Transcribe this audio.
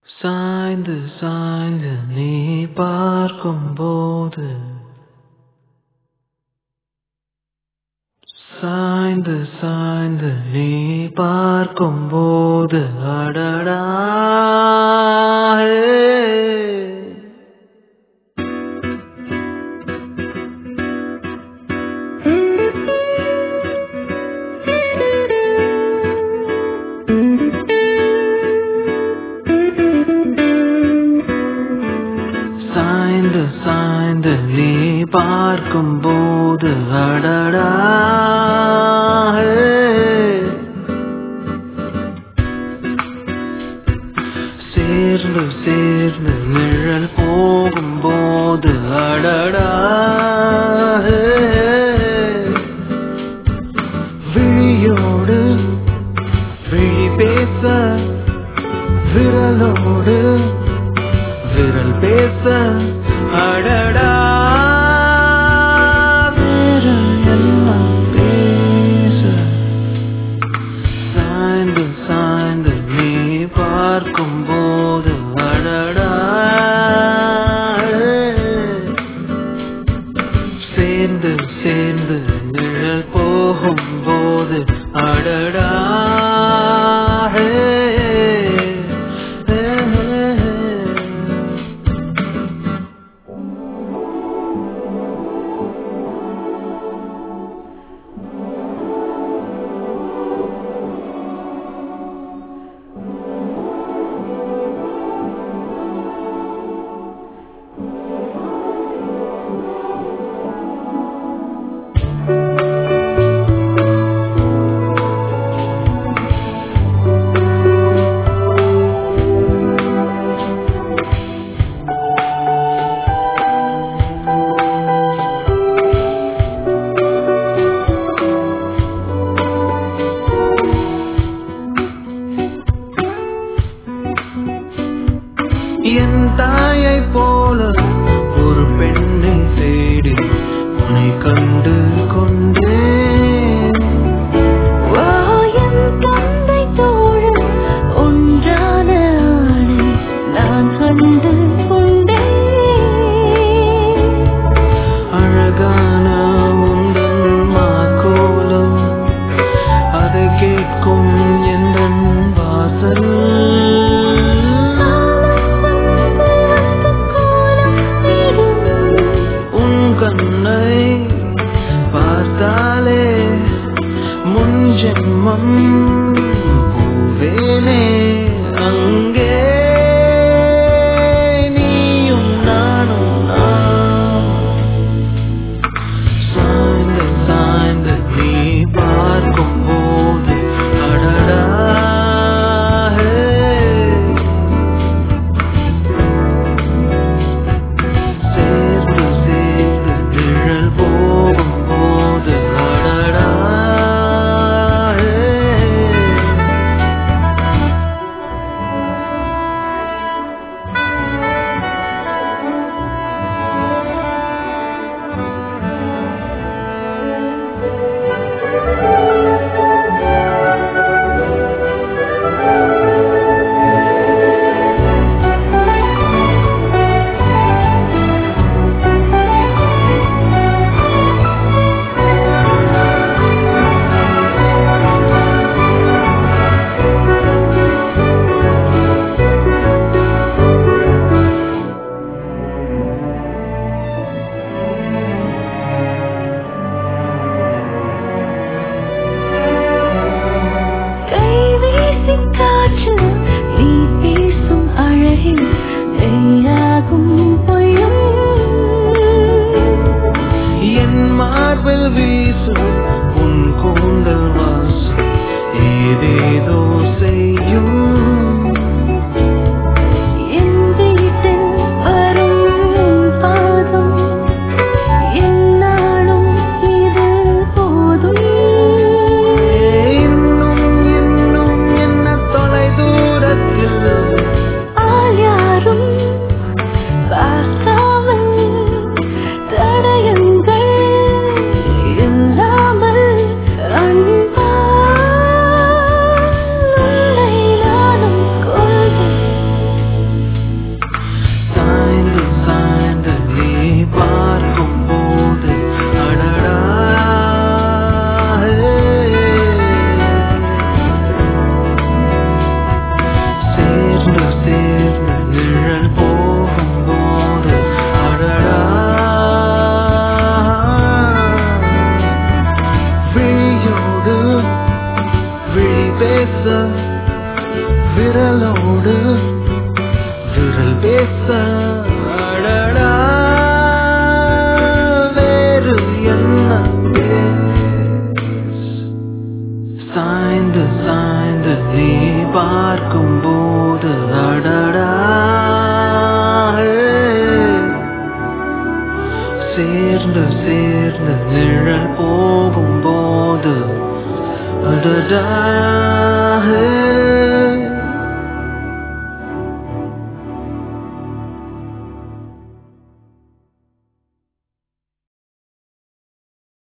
சாய்ந்து சாய்ந்து நீ பார்க்கும்போது சாய்ந்து சாய்ந்து நீ பார்க்கும்போது அடடா ஹே. சாய்ந்து சாய்ந்து நீ பார்க்கும்போது அடடா ஹே. சேர்ந்து சேர்ந்து நிழல் போகும்போது அடடா ஹே. விழியோடு விழி பேச விரலோடு விரல் பேச அடடா விரல் எல்லாம் பேச சாய்ந்து சாய்ந்து நீ பார்க்கும்போது அடடா சேர்ந்து சேர்ந்து நிழல் போகும்போது அடடா ஹே, ஹே, ஹே, ஹே. என் தாயை போல ஒரு பெண்ணை தேடி உன்னை கண்டு கொண்டேன் வாயம் தந்தை தோழன் ஒன்றான ஆணை நான் கண்டு கொண்டேன் அழகான உந்தன் மாக்கோலம் அதை கேட்கும் எந்த வாசல் காலம் வந்து அந்த கோலம் விரலோடு விரல் பேச அடடா வேறு என்ன பேஸ்? சாய்ந்து சாய்ந்து நீ பார்க்கும் போது அடடா சேர்ந்து சேர்ந்து நிழல் போகும் போது அடடா